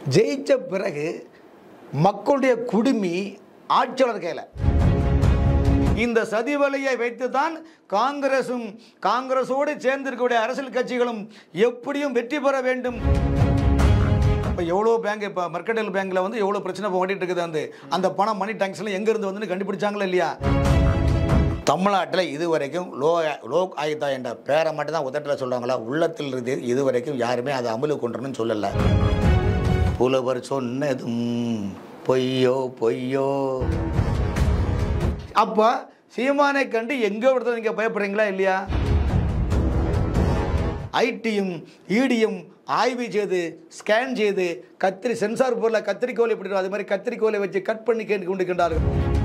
ஜெயிச்ச பிறகு மக்களுடைய குடுமி ஆட்சியாளர் கையில் இந்த சதிவலையை வைத்துதான் காங்கிரசும் காங்கிரஸோடு சேர்ந்திருக்கக்கூடிய அரசியல் கட்சிகளும் எப்படியும் வெற்றி பெற வேண்டும் இப்போ எவ்வளோ பேங்க் இப்போ மெர்கடைல் பேங்க்கில் வந்து எவ்வளோ பிரச்சனை இப்போ ஓடிட்டு இருக்குது அந்த அந்த பணம் மணி டேங்க்ஸ்லாம் எங்கேருந்து வந்து கண்டுபிடிச்சாங்களா இல்லையா தமிழ்நாட்டில் இதுவரைக்கும் லோ லோக் ஆயுதா என்ற பேரை மட்டும் தான் உதட்டில் சொல்கிறாங்களா உள்ளத்தில் இருந்து இதுவரைக்கும் யாருமே அதை அமலுக்கு கொண்டுறணும்னு சொல்லலை புலவர் சொன்னதும் பொய்யோ பொய்யோ அப்போ சீமானை கண்டு எங்கே விடுறது நீங்கள் பயப்படுறீங்களா இல்லையா ஐடியும் ஈடியும் ஆய்வு செய்து ஸ்கேன் செய்து கத்திரி சென்சார் பொருளை கத்திரிக்கோலை எப்படி இருக்கும், அது மாதிரி கத்திரிக்கோலை வச்சு கட் பண்ணி கேட்டு கொண்டிருக்கின்றார்கள்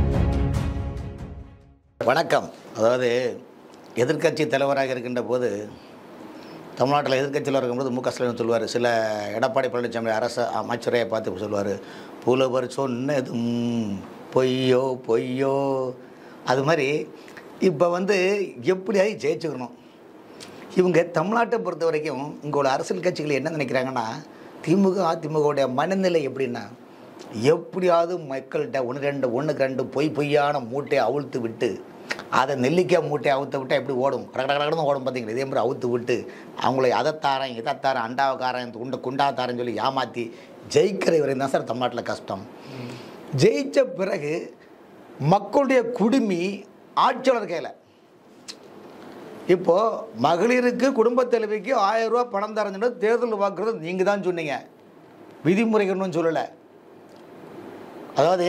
வணக்கம் அதாவது எதிர்க்கட்சி தலைவராக இருக்கின்ற போது தமிழ்நாட்டில் எதிர்க்கட்சியில் இருக்கும்போது மு க ஸ்டாலின் சொல்லுவார் சில எடப்பாடி பழனிசாமி அரசு அமைச்சரையை பார்த்து சொல்லுவார் புலவர் சொன்னதும் பொய்யோ பொய்யோ அது மாதிரி இப்போ வந்து எப்படியாவது ஜெயிச்சுக்கணும் இவங்க தமிழ்நாட்டை பொறுத்த வரைக்கும் இங்கே உள்ள அரசியல் கட்சிகள் என்ன நினைக்கிறாங்கன்னா திமுக அதிமுகவுடைய மனநிலை எப்படின்னா எப்படியாவது மக்கள்கிட்ட ஒன்று ரெண்டு ஒன்றுக்கு ரெண்டு பொய் பொய்யான மூட்டையை அவிழ்த்து விட்டு அதை நெல்லிக்காய் மூட்டையை அவுத்து விட்டால் எப்படி ஓடும் கட கட கடன்னு ஓடும் பார்த்தீங்களா இதே மாதிரி அவுத்து விட்டு அவங்கள அதை தாரேன் இதை தாரேன் அண்டாவை காரேன் குண்டை குண்டா தாரேன்னு சொல்லி ஏமாற்றி ஜெயிக்கிற வரையும் தான் சார் தமிழ்நாட்டில் கஷ்டம் ஜெயிச்ச பிறகு மக்களுடைய குடுமி ஆட்சியாளர் கையில் இப்போ மகளிருக்கு குடும்ப தலைவிக்கு ஆயிரம் ரூபா பணம் தரஞ்சுன்னு தேர்தல் வாக்குறது நீங்கள் தான் சொன்னீங்க விதிமுறைகள்னு சொல்லலை அதாவது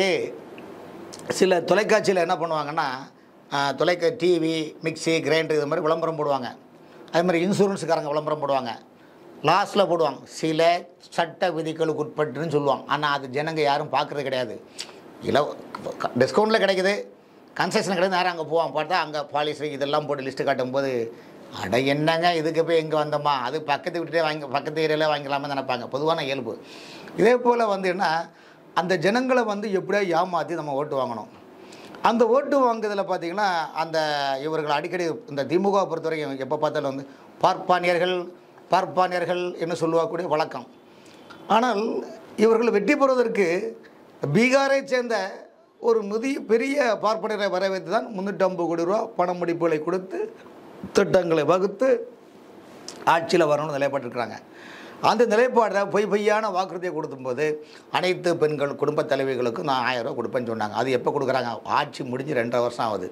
சில தொலைக்காட்சியில் என்ன பண்ணுவாங்கன்னா ஆஹ், தொலைக்கா டிவி மிக்ஸி கிரைண்டர் இது மாதிரி விளம்பரம் போடுவாங்க அதே மாதிரி இன்சூரன்ஸுக்காரங்க விளம்பரம் போடுவாங்க லாஸ்ட்டில் போடுவாங்க சில சட்ட விதிகளுக்கு உட்பட்டுன்னு சொல்லுவாங்க ஆனால் அது ஜனங்க யாரும் பார்க்குறது கிடையாது இல்லை டிஸ்கவுண்ட்டில் கிடைக்குது கன்செஷன் கிடையாது நேரம் அங்கே போவான் பார்த்தா அங்கே பாலிசி இதெல்லாம் போட்டு லிஸ்ட்டு காட்டும்போது அட என்னங்க இதுக்கு போய் எங்கே வந்தோமா அது பக்கத்து வீட்டிலே வாங்கி பக்கத்து ஏரியாவில் வாங்கிக்கலாமா நினைப்பாங்க பொதுவான இயல்பு இதே போல் வந்து என்ன அந்த ஜனங்களை வந்து எப்படியோ ஏமாற்றி நம்ம ஓட்டு வாங்கணும் அந்த ஓட்டு வாங்குறதுல பார்த்தீங்கன்னா அந்த இவர்கள் அடிக்கடி இந்த திமுக பொறுத்த வரைக்கும் எப்போ பார்த்தாலும் வந்து பார்ப்பானியர்கள் பார்ப்பானியர்கள் என்று சொல்லுவாக்கூடிய வழக்கம் ஆனால் இவர்கள் வெற்றி பெறுவதற்கு பீகாரை சேர்ந்த ஒரு முதி பெரிய பார்ப்பனரை வரவேற்று தான் முந்நூற்றி ஐம்பது கோடி ரூபா பண முடிப்புகளை கொடுத்து திட்டங்களை வகுத்து ஆட்சியில் வரணும்னு நிலைப்பட்டிருக்கிறாங்க அந்த நிலைப்பாடில் பொய் பொய்யான வாக்குறுதியை கொடுக்கும்போது அனைத்து பெண்கள் குடும்ப தலைவிகளுக்கும் நான் ஆயிரம் ரூபா கொடுப்பேன்னு சொன்னாங்க அது எப்போ கொடுக்குறாங்க ஆட்சி முடிஞ்சு ரெண்டரை வருஷம் ஆகுது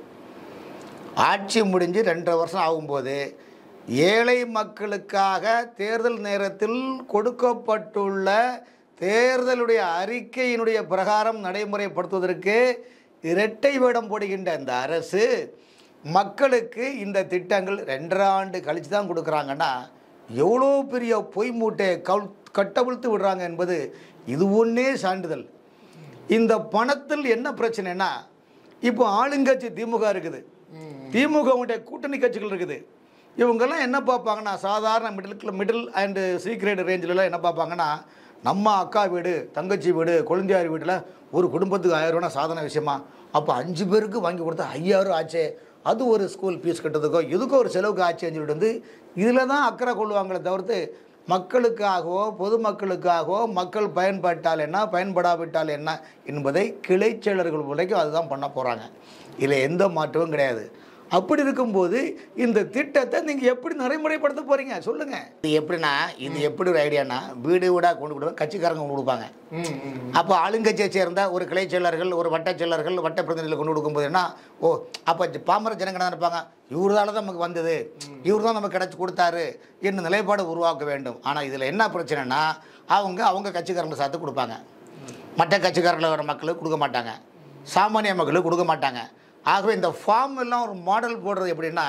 ஆட்சி முடிஞ்சு ரெண்டரை வருஷம் ஆகும்போது ஏழை மக்களுக்காக தேர்தல் நேரத்தில் கொடுக்கப்பட்டுள்ள தேர்தலுடைய அறிக்கையினுடைய பிரகாரம் நடைமுறைப்படுத்துவதற்கு இரட்டை வேடம் போடுகின்ற இந்த அரசு மக்களுக்கு இந்த திட்டங்கள் ரெண்டரை ஆண்டு கழித்து தான் கொடுக்குறாங்கன்னா எவ்வளோ பெரிய பொய் மூட்டையை கல் கட்டவிழ்த்து விடுறாங்க என்பது இது ஒன்றே சான்றிதழ் இந்த பணத்தில் என்ன பிரச்சனைனா இப்போ ஆளுங்கட்சி திமுக இருக்குது திமுகவுடைய கூட்டணி கட்சிகள் இருக்குது இவங்கெல்லாம் என்ன பார்ப்பாங்கன்னா சாதாரண மிடில் மிடில் அண்டு சீக்ரெட் ரேஞ்சிலலாம் என்ன பார்ப்பாங்கன்னா நம்ம அக்கா வீடு தங்கச்சி வீடு குழந்தையார் வீட்டில் ஒரு குடும்பத்துக்கு ஆயிரம் ரூபா சாதன விஷயமா அப்போ அஞ்சு பேருக்கு வாங்கி கொடுத்தா ஐயாயிரம் ஆச்சே அது ஒரு ஸ்கூல் ஃபீஸ் கட்டுறதுக்கோ எதுக்கோ ஒரு செலவுக்கு ஆச்சுன்னு சொல்லிட்டு வந்து இதில் தான் அக்கறை கொள்வாங்களே தவிர்த்து மக்களுக்காகவோ பொதுமக்களுக்காகவோ மக்கள் பயன்பட்டால் என்ன பயன்படாவிட்டால் என்ன என்பதை கிளைச் செயலர்கள் வரைக்கும் அதுதான் பண்ண போகிறாங்க இதில் எந்த மாற்றமும் கிடையாது அப்படி இருக்கும்போது இந்த திட்டத்தை நீங்கள் எப்படி நடைமுறைப்படுத்த போகிறீங்க சொல்லுங்கள் இது எப்படின்னா இது எப்படி ஒரு ஐடியானா வீடு வீடாக கொண்டு கொடுப்பாங்க கட்சிக்காரங்க கொண்டு கொடுப்பாங்க அப்போ ஆளுங்கட்சியை சேர்ந்த ஒரு கிளை செயலர்கள் ஒரு வட்ட செயலர்கள் வட்ட பிரதிநிதிகள் கொண்டு கொடுக்கும்போது என்ன ஓ அப்போ பாமர ஜனங்க என்ன நினைப்பாங்க இவர்தால தான் நமக்கு வந்தது இவர் தான் நமக்கு கிடச்சி கொடுத்தாரு என்ன நிலைப்பாடு உருவாக்க வேண்டும் ஆனால் இதில் என்ன பிரச்சனைனா அவங்க அவங்க கட்சிக்காரங்களை சாத்து கொடுப்பாங்க மற்ற கட்சிக்காரர்கள் வர மக்களுக்கு கொடுக்க மாட்டாங்க சாமானிய மக்களுக்கு கொடுக்க மாட்டாங்க ஆகவே இந்த ஃபார்ம் எல்லாம் ஒரு மாடல் போடுறது எப்படின்னா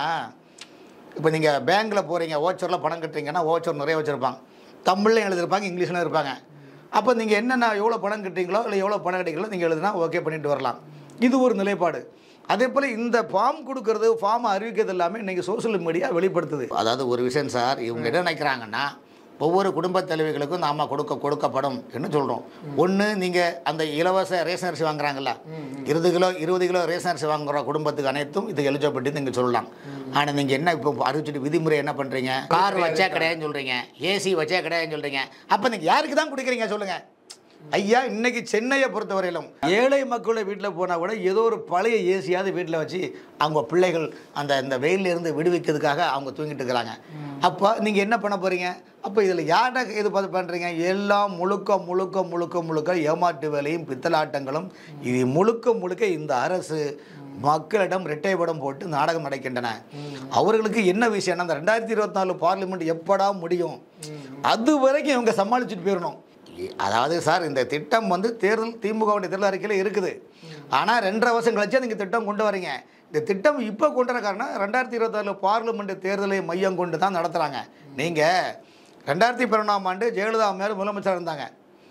இப்போ நீங்கள் பேங்க்கில் போகிறீங்க ஓச்சரில் பணம் கட்டுறீங்கன்னா ஓச்சர் நிறைய வச்சுருப்பாங்க தமிழ்லையும் எழுதிருப்பாங்க இங்கிலீஷ்லையும் இருப்பாங்க அப்போ நீங்கள் என்னென்ன எவ்வளோ பணம் கட்டுறீங்களோ இல்லை எவ்வளோ பணம் கட்டுறீங்களோ நீங்கள் எழுதுனா ஓகே பண்ணிட்டு வரலாம் இது ஒரு நிலைப்பாடு அதே போல் இந்த ஃபார்ம் கொடுக்கறது ஃபார்ம் அறிவிக்கிறது எல்லாமே இன்றைக்கி சோஷியல் மீடியா வெளிப்படுத்துது அதாவது ஒரு விஷயம் சார் இவங்க என்ன நினைக்கிறாங்கன்னா ஒவ்வொரு குடும்ப தலைவிகளுக்கும் நாம கொடுக்க கொடுக்கப்படும் என்று சொல்கிறோம் ஒன்று நீங்கள் அந்த இலவச ரேஷன் அரிசி வாங்குறாங்கல்ல இருபது கிலோ இருபது கிலோ ரேஷன் அரிசி வாங்குற குடும்பத்துக்கு அனைத்தும் இது எலிஜிபிலிட்டி நீங்கள் சொல்லலாம் ஆனால் நீங்கள் என்ன இப்போ அறிவிச்சிட்டு விதிமுறை என்ன பண்ணுறீங்க கார் வச்சா கிடையாதுன்னு சொல்கிறீங்க ஏசி வச்சா கிடையாதுன்னு சொல்கிறீங்க அப்போ நீங்கள் யாருக்கு தான் கொடுக்குறீங்க சொல்லுங்கள் ஐயா இன்னைக்கு சென்னையை பொறுத்தவரையிலும் ஏழை மக்களோட வீட்டில் போனால் கூட ஏதோ ஒரு பழைய ஏசியாவது வீட்டில் வச்சு அவங்க பிள்ளைகள் அந்த இந்த வெயில்ல இருந்து விடுவிக்கிறதுக்காக அவங்க தூங்கிட்டு இருக்கிறாங்க அப்போ நீங்கள் என்ன பண்ண போகிறீங்க அப்போ இதில் யார்கிட்ட இது பார்த்து பண்ணுறீங்க எல்லாம் முழுக்க முழுக்க முழுக்க முழுக்க ஏமாட்டு வேலையும் பித்தலாட்டங்களும் இது முழுக்க முழுக்க இந்த அரசு மக்களிடம் இரட்டை படம் போட்டு நாடகம் நடக்கின்றன அவர்களுக்கு என்ன விஷயம்னா அந்த ரெண்டாயிரத்தி இருபத்தி நாலு பார்லிமெண்ட் எப்படா முடியும் அது வரைக்கும் இவங்க சமாளிச்சுட்டு போயிடணும் இ- அதாவது சார் இந்த திட்டம் வந்து தேர்தல் திமுகவுடைய தேர்தல் அறிக்கையில் இருக்குது ஆனால் ரெண்டரை வருஷம் கழிச்சு நீங்கள் திட்டம் கொண்டு வரீங்க இந்த திட்டம் இப்போ கொண்டு வர காரணம் ரெண்டாயிரத்தி இருபத்தாறில் பார்லிமெண்ட் தேர்தலை மையம் கொண்டு தான் நடத்துகிறாங்க நீங்கள் ரெண்டாயிரத்தி பதினொன்றாம் ஆண்டு ஜெயலலிதா அம்மையார் முதலமைச்சர் இருந்தாங்க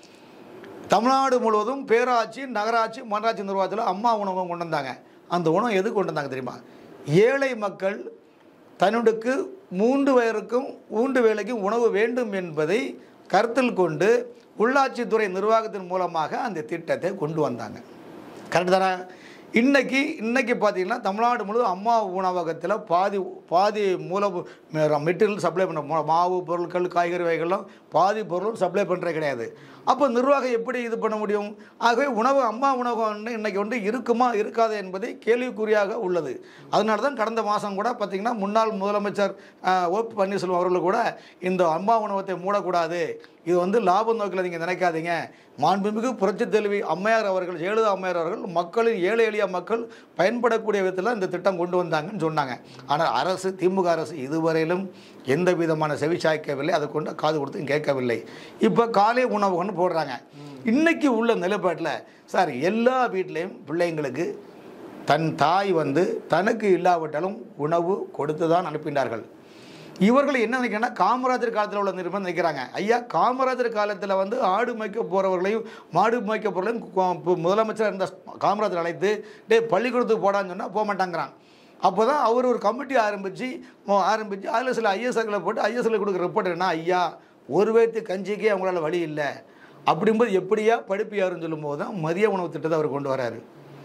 தமிழ்நாடு முழுவதும் பேராட்சி நகராட்சி மன்றாட்சி நிர்வாகத்தில் அம்மா உணவகம் கொண்டு வந்தாங்க அந்த உணவு எது கொண்டு வந்தாங்க தெரியுமா ஏழை மக்கள் தன்னுக்கு மூன்று பேருக்கும் மூன்று வேளைக்கும் உணவு வேண்டும் என்பதை கருத்தில் கொண்டு உள்ளாட்சித்துறை நிர்வாகத்தின் மூலமாக அந்த திட்டத்தை கொண்டு வந்தாங்க கரெக்டு தானே இன்னைக்கு இன்னைக்கு பார்த்தீங்கன்னா தமிழ்நாடு முழுவதும் அம்மா உணவகத்தில் பாதி பாதி மூல மெட்டீரியல் சப்ளை பண்ண மா- மாவு பொருட்கள் காய்கறி வகைகள்லாம் பாதி பொருளும் சப்ளை பண்ணுறது கிடையாது அப்போ நிர்வாகம் எப்படி இது பண்ண முடியும் ஆகவே உணவு அம்மா உணவகம் வந்து இன்னைக்கு வந்து இருக்குமா இருக்காது என்பதை கேள்விக்குறியாக உள்ளது அதனால தான் கடந்த மாதம் கூட பார்த்திங்கன்னா முன்னாள் முதலமைச்சர் ஆஹ், ஓ பன்னீர்செல்வம் அவர்கள் கூட இந்த அம்மா உணவகத்தை மூடக்கூடாது இது வந்து லாப நோக்கில் நீங்கள் நினைக்காதீங்க மாண்புமிகு புரட்சி தெளிவி அம்மையார் அவர்கள் ஜெயலலிதா அம்மையார் அவர்கள் மக்களின் ஏழை எளிய மக்கள் பயன்படக்கூடிய விதத்தில் இந்த திட்டம் கொண்டு வந்தாங்கன்னு சொன்னாங்க ஆனால் அரசு திமுக அரசு இதுவரையிலும் எந்த விதமான செவி சாய்க்கவில்லை அதை கொண்டு காது கொடுத்து கேட்கவில்லை இப்போ காலை உணவகம்னு போடுறாங்க இன்னைக்கு உள்ள நிலைப்பாட்டில் சார் எல்லா வீட்லேயும் பிள்ளைங்களுக்கு தன் தாய் வந்து தனக்கு இல்லாவிட்டாலும் உணவு கொடுத்து தான் அனுப்பினார்கள் இவர்கள் என்ன நினைக்கிறாங்கன்னா காமராஜர் காலத்தில் உள்ள நிருபம் நினைக்கிறாங்க ஐயா காமராஜர் காலத்தில் வந்து ஆடு மேய்க்க போகிறவர்களையும் மாடு மேய்க்க போகிறவர்களையும் கு- கு- முதலமைச்சர் இருந்த காமராஜர் அழைத்து டே பள்ளிக்கூடத்துக்கு போடான்னு சொன்னால் போக மாட்டாங்கிறான் அப்போ தான் அவர் ஒரு கமிட்டி ஆரம்பித்து ஆரம்பித்து அதில் சில ஐஎஸ்ஆர்களை போட்டு ஐஎஸ்எல் கொடுக்குற ரிப்போர்ட் என்ன ஐயா ஒரு பேர்த்து கஞ்சிக்கே அவங்களால வழி இல்லை அப்படிங்கும்போது எப்படியா படிப்பியாருன்னு சொல்லும்போது தான் மதிய உணவு திட்டத்தை அவர் கொண்டு வராரு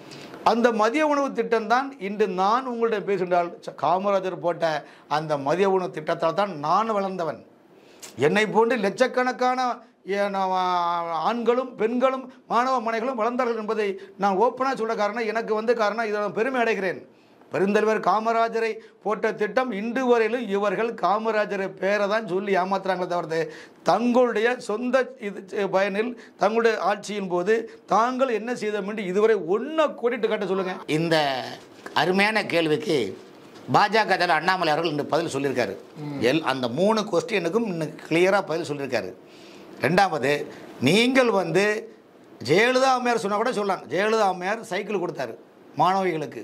அந்த மதிய உணவு திட்டம் தான் இன்று நான் உங்கள்கிட்ட பேசுகின்றால் ச- காமராஜர் போட்ட அந்த மதிய உணவு திட்டத்தால் தான் நான் வளர்ந்தவன் என்னை போன்று லட்சக்கணக்கான ஏ- நான் ஆண்களும் பெண்களும் மாணவ மனைகளும் வளர்ந்தார்கள் என்பதை நான் ஓப்பனாக சொல்ல காரணம் எனக்கு வந்து காரணம் இதை நான் பெருமை அடைகிறேன் பெருந்தலைவர் காமராஜரை போட்ட திட்டம் இன்று வரையிலும் இவர்கள் காமராஜரை பேரை தான் சொல்லி ஏமாத்துறாங்களே தவிர்த்து தங்களுடைய சொந்த இது பயனில் தங்களுடைய ஆட்சியின் போது தாங்கள் என்ன செய்தோம் என்று இதுவரை ஒன்றை கூட்டிட்டு காட்ட சொல்லுங்க இந்த அருமையான கேள்விக்கு பாஜக தலைவர் அண்ணாமலை அவர்கள் இன்று பதில் சொல்லியிருக்காரு எல் அந்த மூணு கொஸ்டினுக்கும் இன்னும் கிளியராக பதில் சொல்லியிருக்காரு ரெண்டாவது நீங்கள் வந்து ஜெயலலிதா அம்மையார் சொன்னால் கூட சொல்லலாம் ஜெயலலிதா அம்மையார் சைக்கிள் கொடுத்தாரு மாணவிகளுக்கு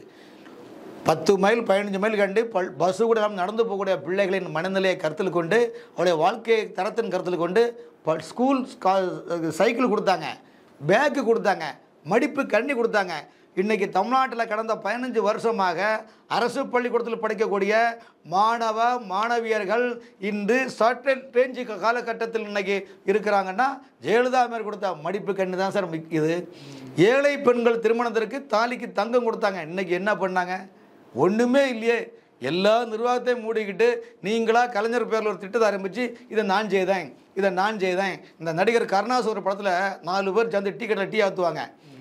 பத்து மைல் பதினஞ்சு மைல் கண்டு பல் பஸ்ஸு கூட இல்லாமல் நடந்து போகக்கூடிய பிள்ளைகளின் மனநிலையை கருத்தில் கொண்டு அவருடைய வாழ்க்கை தரத்தின் கருத்தில் கொண்டு ப- ஸ்கூல் கா- சைக்கிள் கொடுத்தாங்க பேக்கு கொடுத்தாங்க மடிப்பு கண்ணி கொடுத்தாங்க இன்றைக்கி தமிழ்நாட்டில் கடந்த பதினஞ்சு வருஷமாக அரசு பள்ளிக்கூடத்தில் படிக்கக்கூடிய மாணவ மாணவியர்கள் இன்று சர்டன் ரேஞ்சு காலகட்டத்தில் இன்னைக்கு இருக்கிறாங்கன்னா ஜெயலலிதா மேல் கொடுத்த மடிப்பு கண்ணு தான் சார் இது ஏழை பெண்கள் திருமணத்திற்கு தாலிக்கு தங்கம் கொடுத்தாங்க இன்னைக்கு என்ன பண்ணாங்க ஒன்றுமே இல்லையே எல்லா நிர்வாகத்தையும் மூடிக்கிட்டு நீங்களா கலைஞர் பேரில் ஒரு திட்டத்தை ஆரம்பித்து இதை நான் செய்தேன் இதை நான் செய்தேன் இந்த நடிகர் கருணாஸ் ஒரு படத்தில் நாலு பேர் சேர்ந்து டீ கடையில் டீ ஆற்றுவாங்க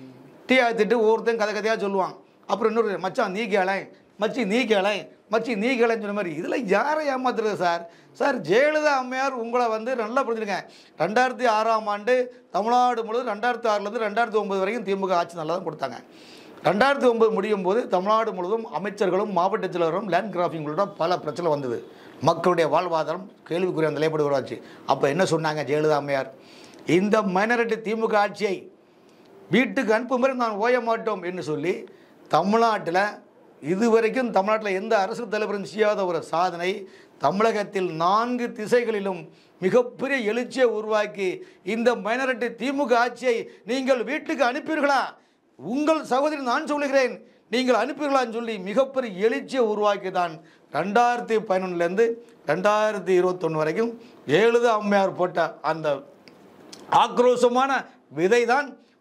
டீ ஆற்றிட்டு ஒவ்வொருத்தன் கதை கதையாக சொல்லுவான் அப்புறம் இன்னொரு மச்சான் நீ கேளை மச்சி நீ கேளை மச்சி நீ கேளைன்னு சொன்ன மாதிரி இதில் யாரை ஏமாத்துறது சார் சார் ஜெயலலிதா அம்மையார் உங்களை வந்து நல்லா புரிஞ்சுருங்க ரெண்டாயிரத்தி ஆறாம் ஆண்டு தமிழ்நாடு முழுவதும் ரெண்டாயிரத்தி ஆறுலேருந்து ரெண்டாயிரத்தி ஒம்பது வரைக்கும் திமுக ஆட்சி நல்லா தான் கொடுத்தாங்க ரெண்டாயிரத்தி ஒம்பது முடியும் போது தமிழ்நாடு முழுவதும் அமைச்சர்களும் மாவட்ட செயலரும் லேண்ட் கிராஃபிங்களோட பல பிரச்சனை வந்தது மக்களுடைய வாழ்வாதாரம் கேள்விக்குரிய நிலைப்படு உருவாச்சு அப்போ என்ன சொன்னாங்க ஜெயலலிதா அம்மையார் இந்த மைனாரிட்டி திமுக ஆட்சியை வீட்டுக்கு அனுப்பும் வரை நான் ஓய மாட்டோம் என்று சொல்லி தமிழ்நாட்டில் இதுவரைக்கும் தமிழ்நாட்டில் எந்த அரசு தலைவரும் செய்யாத ஒரு சாதனை தமிழகத்தில் நான்கு திசைகளிலும் மிகப்பெரிய எழுச்சியை உருவாக்கி இந்த மைனாரிட்டி திமுக ஆட்சியை நீங்கள் வீட்டுக்கு அனுப்பீர்களா உங்கள் சகோதரி நான் சொல்லுகிறேன் நீங்கள் அனுப்பீர்களான்னு சொல்லி மிகப்பெரிய எழுச்சியை உருவாக்கி தான் ரெண்டாயிரத்தி பதினொன்றுலேருந்து ரெண்டாயிரத்தி இருபத்தொன்று வரைக்கும் ஜெயலலிதா அம்மையார் போட்ட அந்த ஆக்ரோஷமான விதை தான்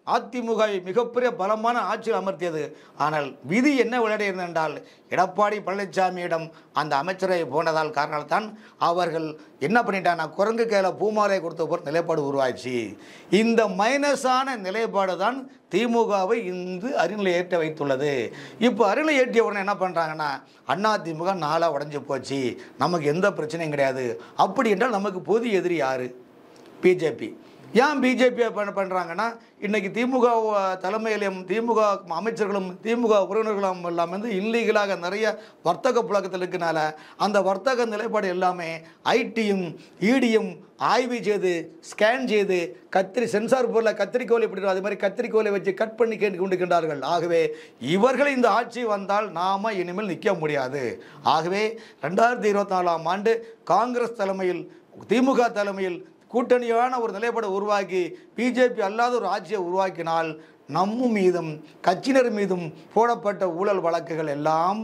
அதிமுக மிகப்பெரிய பலமான ஆட்சியில் அமர்த்தியது ஆனால் விதி என்ன விளையாடியது என்றால் எடப்பாடி பழனிசாமியிடம் அந்த அமைச்சரை போனதால் காரணத்தால் அவர்கள் என்ன பண்ணிட்டாங்கன்னா குரங்கு கையில் பூமாலை கொடுத்த போர் நிலைப்பாடு உருவாச்சு இந்த மைனஸான நிலைப்பாடு தான் திமுகவை இன்று அருணில் ஏற்ற வைத்துள்ளது இப்போ அருணில் ஏற்றிய உடனே என்ன பண்ணுறாங்கன்னா அண்ணா திமுக நாளாக உடஞ்சி போச்சு நமக்கு எந்த பிரச்சனையும் கிடையாது அப்படி என்றால் நமக்கு பொது எதிரி யாரு பிஜேபி ஏன் பிஜேபி பண்ண பண்ணுறாங்கன்னா இன்றைக்கி திமுக தலைமையிலும் திமுக அமைச்சர்களும் திமுக உறவினர்களும் எல்லாம் வந்து இல்லீகலாக நிறைய வர்த்தக புழக்கத்தில் இருக்கனால அந்த வர்த்தக நிலைப்பாடு எல்லாமே ஐடியும் ஈடியும் ஆய்வு செய்து ஸ்கேன் செய்து கத்திரி சென்சார் பொருளை கத்திரிக்கோலை எப்படி அது மாதிரி கத்திரிக்கோலை வச்சு கட் பண்ணி கேட்டு கொண்டிருக்கின்றார்கள் ஆகவே இவர்கள் இந்த ஆட்சி வந்தால் நாம இனிமேல் நிற்க முடியாது ஆகவே ரெண்டாயிரத்தி இருபத்தி நாலாம் ஆண்டு காங்கிரஸ் தலைமையில் திமுக தலைமையில் கூட்டணியான ஒரு நிலைப்பாடை உருவாக்கி பிஜேபி அல்லாத ஒரு ஆட்சியை உருவாக்கினால் நம்ம மீதும் கட்சியினர் மீதும் போடப்பட்ட ஊழல் வழக்குகள் எல்லாம்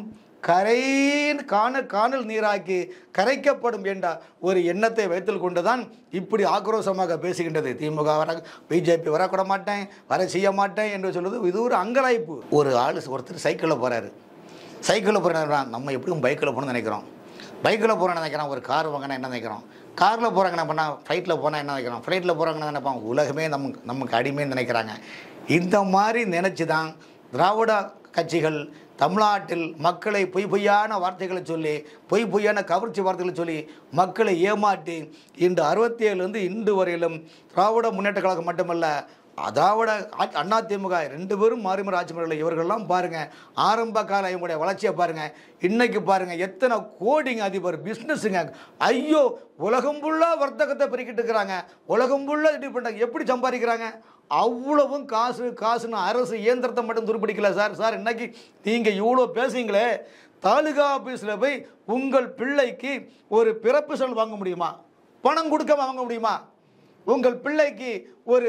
கரையின் காண காணல் நீராக்கி கரைக்கப்படும் என்ற ஒரு எண்ணத்தை வைத்துக் கொண்டுதான் இப்படி ஆக்ரோஷமாக பேசுகின்றது திமுக வர பிஜேபி வரக்கூட மாட்டேன் வர செய்ய மாட்டேன் என்று சொல்வது இது ஒரு அங்கலாய்ப்பு ஒரு ஆள் ஒருத்தர் சைக்கிளில் போகிறாரு சைக்கிளில் போகிற நம்ம எப்படியும் பைக்கில் போகணும்னு நினைக்கிறோம் பைக்கில் போகிறோன்னு நினைக்கிறோம் ஒரு கார் வாங்கினா என்ன நினைக்கிறோம் காரில் போகிறாங்க என்ன பண்ணால் ஃப்ளைட்டில் போனால் என்ன நினைக்கிறோம் ஃப்ளைட்டில் போகிறாங்கன்னு நினைப்பாங்க உலகமே நமக்கு நமக்கு அடிமைன்னு நினைக்கிறாங்க இந்த மாதிரி நினச்சி தான் திராவிட கட்சிகள் தமிழ்நாட்டில் மக்களை பொய் பொய்யான வார்த்தைகளை சொல்லி பொய் பொய்யான கவர்ச்சி வார்த்தைகளை சொல்லி மக்களை ஏமாற்றி இன்று அறுபத்தி ஏழுலேருந்து இன்று வரையிலும் திராவிட முன்னேற்ற கழகம் மட்டுமல்ல அதாவோட அண்ணா திமுக ரெண்டு பேரும் மாறி மாறி ஆட்சி முறையில் இவர்கள்லாம் பாருங்கள் ஆரம்ப கால இவங்களுடைய வளர்ச்சியை பாருங்கள் இன்னைக்கு பாருங்கள் எத்தனை கோடிங்க அதிபர் பிஸ்னஸுங்க ஐயோ உலகம் ஃபுல்லாக வர்த்தகத்தை பெருக்கிட்டு இருக்கிறாங்க உலகம் ஃபுல்லாக இது பண்ணுறாங்க எப்படி சம்பாதிக்கிறாங்க அவ்வளவும் காசு காசுன்னு அரசு இயந்திரத்தை மட்டும் துருப்பிடிக்கல சார் சார் இன்னைக்கு நீங்கள் இவ்வளோ பேசுங்களே தாலுகா ஆஃபீஸில் போய் உங்கள் பிள்ளைக்கு ஒரு பிறப்பு செல் வாங்க முடியுமா பணம் கொடுக்காம வாங்க முடியுமா உங்கள் பிள்ளைக்கு ஒரு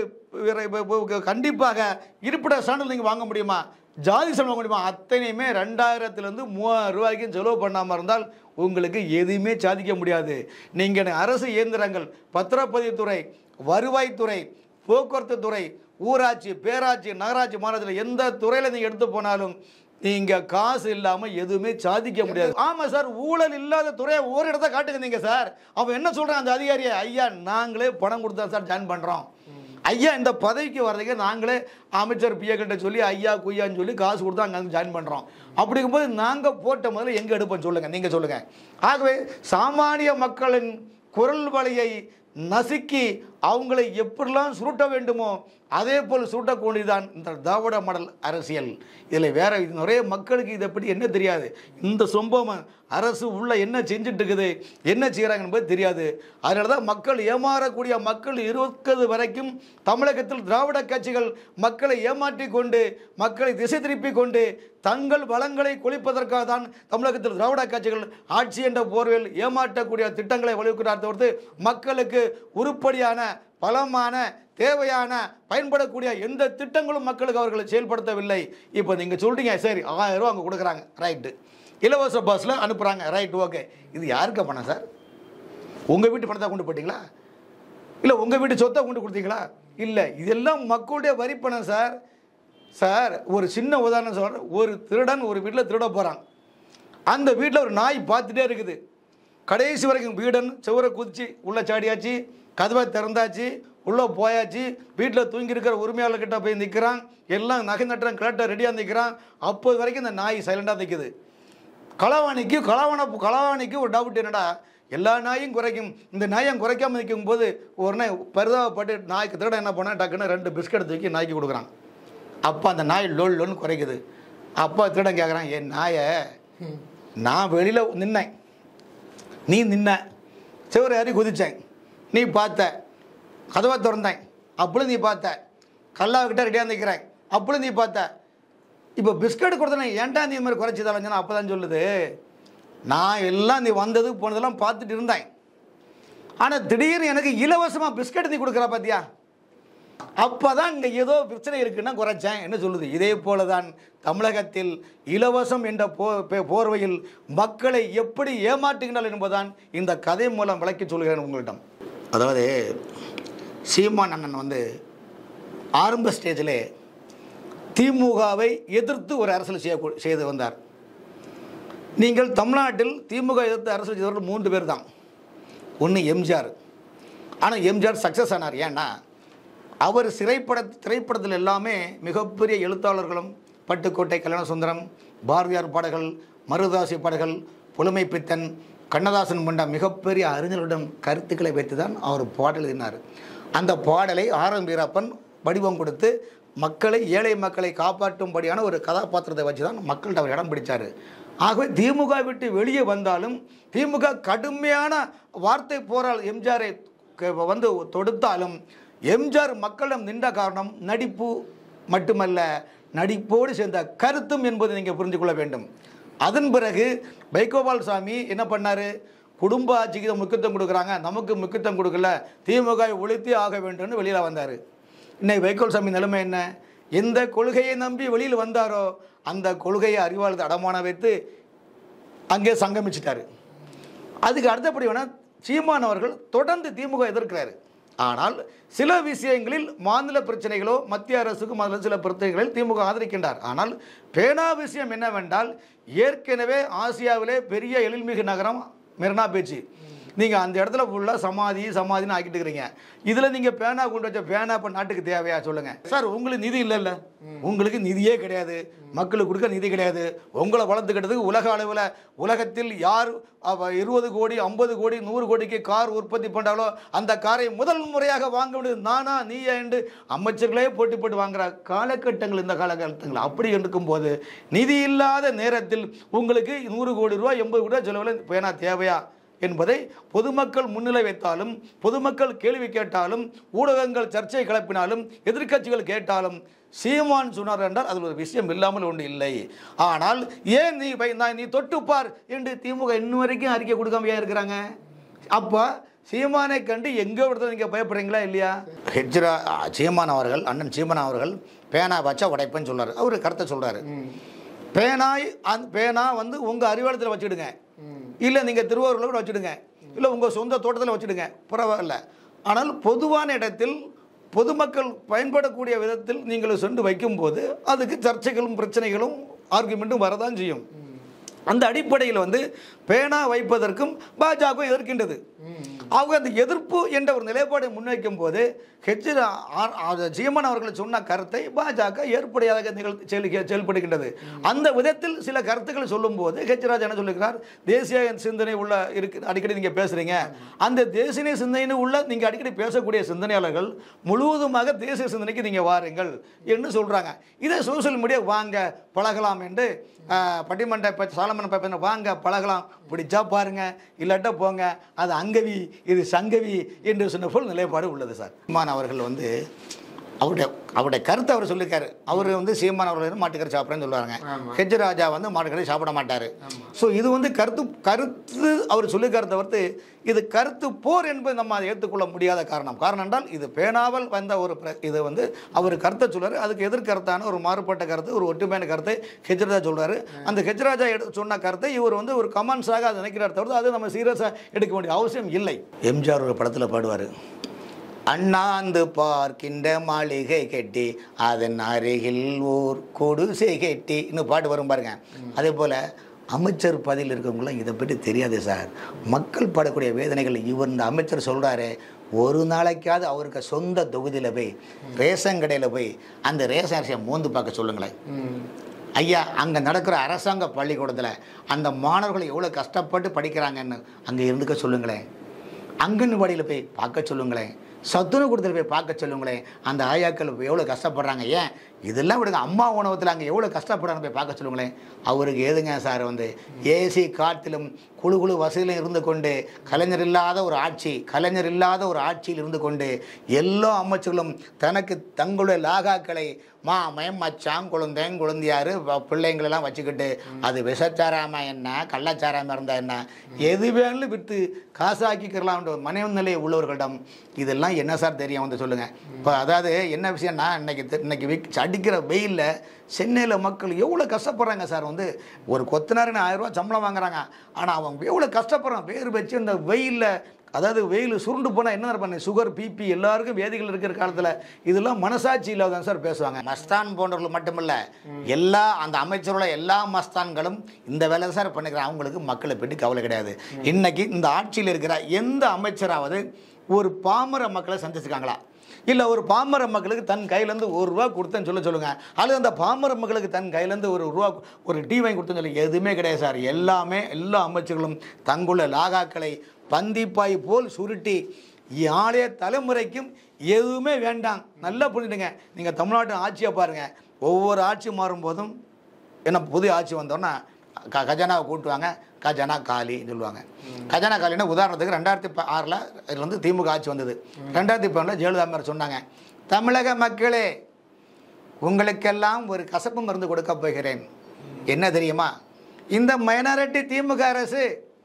கண்டிப்பாக இருப்பிட சான்றிதழ் நீங்கள் வாங்க முடியுமா ஜாதி சான்றிதழ் வாங்க முடியுமா அத்தனையுமே ரெண்டாயிரத்துலேருந்து மூவாயிரம் ரூபாய்க்கும் செலவு பண்ணாமல் இருந்தால் உங்களுக்கு எதுவுமே சாதிக்க முடியாது நீங்கள் அரசு இயந்திரங்கள் பத்திரப்பதிவுத்துறை வருவாய்த்துறை போக்குவரத்து துறை ஊராட்சி பேராட்சி நகராட்சி மாநகராட்சியில் எந்த துறையில் நீங்கள் எடுத்து போனாலும் நீங்கள் காசு இல்லாமல் எதுவுமே சாதிக்க முடியாது ஆமாம் சார் ஊழல் இல்லாத துறையை ஒரு இடத்த காட்டுங்க நீங்கள் சார் அவன் என்ன சொல்கிறான் அந்த அதிகாரியை ஐயா நாங்களே பணம் கொடுத்தா சார் ஜாயின் பண்ணுறோம் ஐயா இந்த பதவிக்கு வர்றதுக்கு நாங்களே அமைச்சர் பிஏ கிட்ட சொல்லி ஐயா குய்யான்னு சொல்லி காசு கொடுத்து அங்கே வந்து ஜாயின் பண்ணுறோம் அப்படிங்கும்போது நாங்கள் போட்ட முதல்ல எங்கே எடுப்போம் சொல்லுங்கள் நீங்கள் சொல்லுங்கள் ஆகவே சாமானிய மக்களின் குரல் வலையை நசுக்கி அவங்களை எப்படிலாம் சுருட்ட வேண்டுமோ அதே போல் சுருட்டக்கூடியதான் இந்த திராவிட மாடல் அரசியல் இதில் வேற இது நிறைய மக்களுக்கு இதை பற்றி என்ன தெரியாது இந்த சொம்பம் அரசு உள்ள என்ன செஞ்சுட்டு இருக்குது என்ன செய்கிறாங்க என்பது தெரியாது அதனால தான் மக்கள் ஏமாறக்கூடிய மக்கள் இருக்கிறது வரைக்கும் தமிழகத்தில் திராவிட கட்சிகள் மக்களை ஏமாற்றி கொண்டு மக்களை திசை திருப்பி கொண்டு தங்கள் வளங்களை கொளிப்பதற்காக தான் தமிழகத்தில் திராவிட கட்சிகள் ஆட்சி என்ற போர்வையில் ஏமாற்றக்கூடிய திட்டங்களை வலியுறுத்தினார் தவிர்த்து மக்களுக்கு உருப்படியான பலமான தேவையான பயன்படக்கூடிய எந்த திட்டங்களும் மக்களுக்கு அவர்கள் செயல்படுத்தவில்லை இப்போ நீங்கள் சொல்கிறீங்க சரி ஆயிரம் ரூபா அங்கே கொடுக்குறாங்க ரைட்டு இலவச பஸ்ஸில் அனுப்புகிறாங்க ரைட் ஓகே இது யாருக்கு பணம் சார் உங்கள் வீட்டு பணத்தை கொண்டு போயிட்டீங்களா இல்லை உங்கள் வீட்டு சொத்தை கொண்டு கொடுத்தீங்களா இல்லை இதெல்லாம் மக்களுடைய வரி பணம் சார் சார் ஒரு சின்ன உதாரணம் சொல்கிறேன் ஒரு திருடன் ஒரு வீட்டில் திருட போகிறான் அந்த வீட்டில் ஒரு நாய் பார்த்துட்டே இருக்குது கடைசி வரைக்கும் வீடன் சுவரை குதிச்சு உள்ளே சாடியாச்சு கதவை திறந்தாச்சு உள்ளே போயாச்சு வீட்டில் தூங்கி இருக்கிற உரிமையாளர்கிட்ட போய் நிற்கிறான் எல்லாம் நகை நட்டுறான் கிளட்ட ரெடியாக நிற்கிறான் அப்போது வரைக்கும் இந்த நாய் சைலண்டாக நிற்குது களவாணிக்கு களவான களவாணிக்கு ஒரு டவுட் என்னடா எல்லா நாயும் குறைக்கும் இந்த நாயம் குறைக்காம நிற்கும் போது ஒரு நாய் பரிதாபப்பட்டு நாய்க்கு திருட என்ன பண்ணால் டக்குன்னு ரெண்டு பிஸ்கட் தூக்கி நாய்க்கு கொடுக்குறான் அப்போ அந்த நாய் லோல் லோன்னு குறைக்குது அப்போ திருடன் கேட்குறான் என் நாயை நான் வெளியில் நின்னேன் நீ நின்ன சிவரை ஏறி குதிச்சேன் நீ பார்த்த கதவை திறந்தேன் அப்பளும் நீ பார்த்த கல்லாவுக்கிட்ட ரெடியாக நிற்கிறேன் அப்பளும் நீ பார்த்த இப்போ பிஸ்கட் கொடுத்தனே ஏன்டா நீ இந்த மாதிரி குறைச்சி தலைஞ்சனா அப்போ தான் சொல்லுது நான் எல்லாம் நீ வந்தது போனதெல்லாம் பார்த்துட்டு இருந்தேன் ஆனால் திடீர்னு எனக்கு இலவசமாக பிஸ்கட் நீ கொடுக்குற பார்த்தியா அப்போ தான் இங்கே ஏதோ பிரச்சனை இருக்குன்னா குறைச்சேன் என்ன சொல்லுது இதே போல தான் தமிழகத்தில் இலவசம் என்ற போ பே- போர்வையில் மக்களை எப்படி ஏமாற்றுகின்றனர் என்பதுதான் இந்த கதை மூலம் விளக்கி சொல்கிறேன் உங்களிடம் அதாவது சீமான் அண்ணன் வந்து ஆரம்ப ஸ்டேஜில் திமுகவை எதிர்த்து ஒரு அரசியல் செய்ய செய்து வந்தார் நீங்கள் தமிழ்நாட்டில் திமுக எதிர்த்து அரசியல் செய்தவர்கள் மூன்று பேர் தான் ஒன்று எம்ஜிஆர் ஆனால் எம்ஜிஆர் சக்ஸஸ் ஆனார் ஏன்னா அவர் சிறைப்பட திரைப்படத்தில் எல்லாமே மிகப்பெரிய எழுத்தாளர்களும் பட்டுக்கோட்டை கல்யாண சுந்தரம் பாரதியார் பாடல்கள் மருதாசி பாடல்கள் புலமை பித்தன் கண்ணதாசன் போன்ற மிகப்பெரிய அறிஞர்களிடம் கருத்துக்களை வைத்து தான் அவர் பாடல் எழுதினார் அந்த பாடலை ஆர் எம் வீரப்பன் வடிவம் கொடுத்து மக்களை ஏழை மக்களை காப்பாற்றும்படியான ஒரு கதாபாத்திரத்தை வச்சு தான் மக்கள்கிட்ட அவர் இடம் பிடிச்சார் ஆகவே திமுக விட்டு வெளியே வந்தாலும் திமுக கடுமையான வார்த்தை போரால் எம்ஜிஆரை க- வந்து தொடுத்தாலும் எம்ஜிஆர் மக்களிடம் நின்ற காரணம் நடிப்பு மட்டுமல்ல நடிப்போடு சேர்ந்த கருத்தும் என்பதை நீங்கள் புரிந்து கொள்ள வேண்டும் அதன் பிறகு வைகோபால் சாமி என்ன பண்ணார் குடும்ப ஆட்சிக்கு தான் முக்கியத்துவம் கொடுக்குறாங்க நமக்கு முக்கியத்துவம் கொடுக்கல திமுக வை ஒழித்தே ஆக வேண்டும்னு வெளியில் வந்தார் இன்னைக்கு வைகோல் சாமி நிலைமை என்ன எந்த கொள்கையை நம்பி வெளியில் வந்தாரோ அந்த கொள்கையை அறிவாளத்தை அடமான வைத்து அங்கே சங்கமிச்சிட்டாரு அதுக்கு அடுத்தபடி வேணால் சீமான் அவர்கள் தொடர்ந்து திமுக எதிர்க்கிறாரு ஆனால் சில விஷயங்களில் மாநில பிரச்சனைகளோ மத்திய அரசுக்கு மாநில சில பிரச்சனைகளில் திமுக ஆதரிக்கின்றார் ஆனால் பேனா விஷயம் என்னவென்றால் ஏற்கனவே ஆசியாவிலே பெரிய எழில்மிகு நகரம் மெரினா பீச் நீங்கள் அந்த இடத்துல ஃபுல்லாக சமாதி சமாதின்னு ஆக்கிட்டு இருக்கிறீங்க இதில் நீங்கள் பேனா கொண்டு வச்ச பேனா இப்போ நாட்டுக்கு தேவையா சொல்லுங்கள் சார் உங்களுக்கு நிதி இல்லைல்ல உங்களுக்கு நிதியே கிடையாது மக்களுக்கு கொடுக்க நிதி கிடையாது உங்களை வளர்த்துக்கிட்டதுக்கு உலக அளவில் உலகத்தில் யார் அவ- இருபது கோடி ஐம்பது கோடி நூறு கோடிக்கு கார் உற்பத்தி பண்ணுறாங்களோ அந்த காரை முதல் முறையாக வாங்க முடியுது நானா நீயா என்று அமைச்சர்களே போட்டி போட்டு வாங்குற காலகட்டங்கள் இந்த காலகட்டங்கள் அப்படி இருக்கும்போது நிதி இல்லாத நேரத்தில் உங்களுக்கு நூறு கோடி ரூபா எண்பது கோடி ரூபா செலவில் பேனா தேவையா என்பதை பொதுமக்கள் முன்னிலை வைத்தாலும் பொதுமக்கள் கேள்வி கேட்டாலும் ஊடகங்கள் சர்ச்சை கிளப்பினாலும் எதிர்க்கட்சிகள் கேட்டாலும் சீமான் சொன்னார் என்றால் அதில் ஒரு விஷயம் இல்லாமல் ஒன்று இல்லை ஆனால் ஏன் நீ வை- நான் நீ தொட்டுப்பார் என்று திமுக இன்னும் வரைக்கும் அறிக்கை கொடுக்காம ஏன் இருக்கிறாங்க அப்போ சீமானை கண்டு எங்கே விடுறது நீங்கள் பயப்படுறீங்களா இல்லையா ஹெஜ்ரா சீமான் அவர்கள் அண்ணன் சீமான் அவர்கள் பேனா வச்சா உடைப்பேன்னு சொல்றாரு அவர் கருத்தை சொல்றாரு பேனாய் அந்த பேனா வந்து உங்கள் அறிவாளத்தில் வச்சுடுங்க இல்லை நீங்கள் திருவாரூரில் கூட வச்சுடுங்க இல்லை உங்கள் சொந்த தோட்டத்தில் வச்சுடுங்க பரவாயில்ல ஆனால் பொதுவான இடத்தில் பொதுமக்கள் பயன்படக்கூடிய விதத்தில் நீங்கள் சென்று வைக்கும்போது அதுக்கு சர்ச்சைகளும் பிரச்சனைகளும் ஆர்குமெண்ட்டும் வரதான் செய்யும் அந்த அடிப்படையில் வந்து பேனா வைப்பதற்கும் பாஜக எதிர்க்கின்றது அவங்க அந்த எதிர்ப்பு என்ற ஒரு நிலைப்பாடை முன்வைக்கும் போது ஹெச் சீமான் அவர்கள் சொன்ன கருத்தை பாஜக ஏற்புடையாக நிகழ் செயல் செயல்படுகின்றது அந்த விதத்தில் சில கருத்துக்கள் சொல்லும்போது ஹெச் ராஜா என்ன சொல்லுகிறார் தேசிய சிந்தனை உள்ள இருக்கு அடிக்கடி நீங்கள் பேசுகிறீங்க அந்த தேசிய சிந்தனை உள்ள நீங்கள் அடிக்கடி பேசக்கூடிய சிந்தனையாளர்கள் முழுவதுமாக தேசிய சிந்தனைக்கு நீங்கள் வாருங்கள் என்று சொல்கிறாங்க இதை சோஷியல் மீடியா வாங்க பழகலாம் என்று ஆஹ், பட்டிமன்ற ப- சாலமன் பேப்பர் வாங்க பழகலாம் பிடிச்சா பாருங்க இல்லாட்டா போங்க அது அங்கவி இது சங்கவி என்று சொன்ன போல் நிலைப்பாடு உள்ளது சார் சீமான் அவர்கள் வந்து அவருடைய அவருடைய கருத்தை அவர் சொல்லியிருக்காரு அவர் வந்து சீமான் அவர்கள் வந்து மாட்டுக்கறி சாப்பிட்றேன்னு சொல்லுவாங்க ஹெச் ராஜா வந்து மாட்டுக்கறி சாப்பிட மாட்டார் ஸோ இது வந்து கருத்து கருத்து அவர் சொல்லியிருக்காரு தவிர்த்து இது கருத்து போர் என்பது நம்ம அதை ஏற்றுக்கொள்ள முடியாத காரணம் காரணம் என்றால் இது பேணாமல் வந்த ஒரு பிர- இது வந்து அவர் கருத்தை சொல்றாரு அதுக்கு எதிர்கருத்தான ஒரு மாறுபட்ட கருத்து ஒரு ஒற்றுமையான கருத்தை ஹெச்ராஜா சொல்றாரு அந்த ஹெச்ராஜா எடு சொன்ன கருத்தை இவர் வந்து ஒரு கமெண்ட்ஸாக அதை நினைக்கிறார் தவிர்த்து அது நம்ம சீரியஸாக எடுக்க வேண்டிய அவசியம் இல்லை எம்ஜிஆர் ஒரு படத்தில் பாடுவார் அண்ணாந்து பார்க்கின்ற மாளிகை கட்டி அதன் அருகில் ஓர் கொடுசை கட்டி இன்னும் பாட்டு வரும் பாருங்க அதே போல் அமைச்சர் பதவியில் இருக்கவங்களாம் இதை பற்றி தெரியாது சார் மக்கள் படக்கூடிய வேதனைகள் இவர் இந்த அமைச்சர் சொல்கிறாரு ஒரு நாளைக்காவது அவருக்கு சொந்த தொகுதியில் போய் ரேஷன் கடையில் போய் அந்த ரேஷன் அரிசியை மோந்து பார்க்க சொல்லுங்களேன் ஐயா அங்கே நடக்கிற அரசாங்க பள்ளிக்கூடத்தில் அந்த மாணவர்கள் எவ்வளோ கஷ்டப்பட்டு படிக்கிறாங்கன்னு அங்கே இருந்துக்க சொல்லுங்களேன் அங்கன்வாடியில் போய் பார்க்க சொல்லுங்களேன் சத்துணவு கூடத்தில் போய் பார்க்க சொல்லுங்களேன் அந்த ஆயாக்கள் எவ்வளோ கஷ்டப்படுறாங்க ஏன் இதெல்லாம் விடுங்க அம்மா உணவத்தில் அங்கே எவ்வளோ கஷ்டப்படுறாங்க போய் பார்க்க சொல்லுங்களேன் அவருக்கு எதுங்க சார் வந்து ஏசி காட்டிலும் குழு குழு வசதியிலும் இருந்து கொண்டு கலைஞர் இல்லாத ஒரு ஆட்சி கலைஞர் இல்லாத ஒரு ஆட்சியில் இருந்து கொண்டு எல்லா அமைச்சர்களும் தனக்கு தங்களுடைய லாகாக்களை மா மயம் மச்சான் குழந்தைன் குழந்தையாரு ப- பிள்ளைங்களெல்லாம் வச்சுக்கிட்டு அது விஷச்சாராம என்ன கள்ளச்சாராம இருந்தா என்ன எது வேணாலும் விற்று காசாக்கிக்கிறலாம்ன்ற ஒரு மனநிலை உள்ளவர்களிடம் இதெல்லாம் என்ன சார் தெரியும் வந்து சொல்லுங்க இப்போ அதாவது என்ன விஷயம்னா இன்னைக்கு தெ- இன்னைக்கு விக் அடிக்கிற வெயிலில் சென்னையில் மக்கள் எவ்வளோ கஷ்டப்படுறாங்க சார் வந்து ஒரு கொத்தனாருன்னு ஆயிரம் ரூபாய் சம்பளம் வாங்குறாங்க ஆனால் அவங்க எவ்வளோ கஷ்டப்படுறான் பேர் வச்சு இந்த வெயிலில் அதாவது வெயில் சுருண்டு போனால் என்ன பண்ண சுகர் பிபி எல்லாருக்கும் வேதிகள் இருக்கிற காலத்தில் இதெல்லாம் மனசாட்சி இல்லாதான் சார் பேசுவாங்க மஸ்தான் போன்றவர்கள் மட்டுமில்ல எல்லா அந்த அமைச்சரோட எல்லா மஸ்தான்களும் இந்த வேலை தான் சார் பண்ணிக்கிறாங்க அவங்களுக்கு மக்களை பற்றி கவலை கிடையாது இன்னைக்கு இந்த ஆட்சியில் இருக்கிற எந்த அமைச்சராவது ஒரு பாமர மக்களை சந்திச்சிருக்காங்களா இல்லை ஒரு பாமர மக்களுக்கு தன் கையிலேருந்து ஒரு ரூபா கொடுத்தேன்னு சொல்ல சொல்லுங்கள் அல்லது அந்த பாமர மக்களுக்கு தன் கையிலேருந்து ஒரு ரூபா ஒரு டீ வாங்கி கொடுத்தேன்னு சொல்லி எதுவுமே கிடையாது சார் எல்லாமே எல்லா அமைச்சர்களும் தங்குள்ள லாகாக்களை பந்திப்பாய் போல் சுருட்டி நாளைய தலைமுறைக்கும் எதுவுமே வேண்டாம் நல்லா புரிஞ்சுடுங்க நீங்கள் தமிழ்நாட்டு ஆட்சியை பாருங்கள் ஒவ்வொரு ஆட்சி மாறும்போதும் என்ன புது ஆட்சி வந்தோன்னா க கஜானாவை கூட்டுவாங்க கஜானா காலின்னு சொல்லுவாங்க கஜானா காலின்னா உதாரணத்துக்கு ரெண்டாயிரத்தி ப ஆறில் இதில் வந்து திமுக ஆட்சி வந்தது ரெண்டாயிரத்தி பன்னெண்டில் ஜெயலலிதா அம்மையார் சொன்னாங்க தமிழக மக்களே உங்களுக்கெல்லாம் ஒரு கசப்பு மருந்து கொடுக்க போகிறேன் என்ன தெரியுமா இந்த மைனாரிட்டி திமுக அரசு